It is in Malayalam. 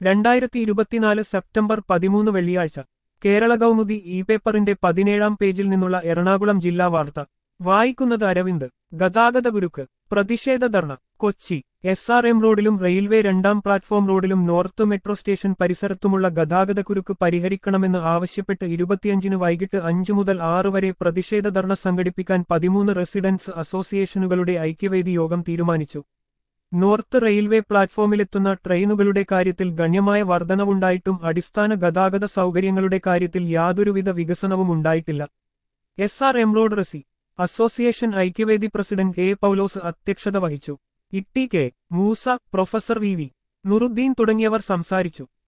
രണ്ടായിരത്തി ഇരുപത്തിനാല് സെപ്റ്റംബർ പതിമൂന്ന് വെള്ളിയാഴ്ച കേരള കൗമുദി ഇ പേപ്പറിന്റെ പതിനേഴാം പേജിൽ നിന്നുള്ള എറണാകുളം ജില്ലാ വാർത്ത വായിക്കുന്നത് അരവിന്ദ് ഗതാഗത കുരുക്ക് പ്രതിഷേധ dharna Kochi S R M റോഡിലും റെയിൽവേ രണ്ടാം പ്ലാറ്റ്ഫോം റോഡിലും നോർത്ത് മെട്രോ സ്റ്റേഷൻ പരിസരത്തുമുള്ള ഗതാഗത കുരുക്ക് പരിഹരിക്കണമെന്ന് ആവശ്യപ്പെട്ട് ഇരുപത്തിയഞ്ചിന് വൈകിട്ട് അഞ്ചു മുതൽ ആറ് വരെ പ്രതിഷേധ ധർണ സംഘടിപ്പിക്കാൻ പതിമൂന്ന് റെസിഡൻസ് അസോസിയേഷനുകളുടെ ഐക്യവേദി യോഗം തീരുമാനിച്ചു നോർത്ത് റെയിൽവേ പ്ലാറ്റ്ഫോമിലെത്തുന്ന ട്രെയിനുകളുടെ കാര്യത്തിൽ ഗണ്യമായ വർധനവുണ്ടായിട്ടും അടിസ്ഥാന ഗതാഗത സൗകര്യങ്ങളുടെ കാര്യത്തിൽ യാതൊരുവിധ വികസനവും ഉണ്ടായിട്ടില്ല എസ് ആർ എം റോഡ് റസി അസോസിയേഷൻ ഐക്യവേദി പ്രസിഡന്റ് എ പൗലോസ് അധ്യക്ഷത വഹിച്ചു Itty K Moosa professor V V Nuruddeen തുടങ്ങിയവർ സംസാരിച്ചു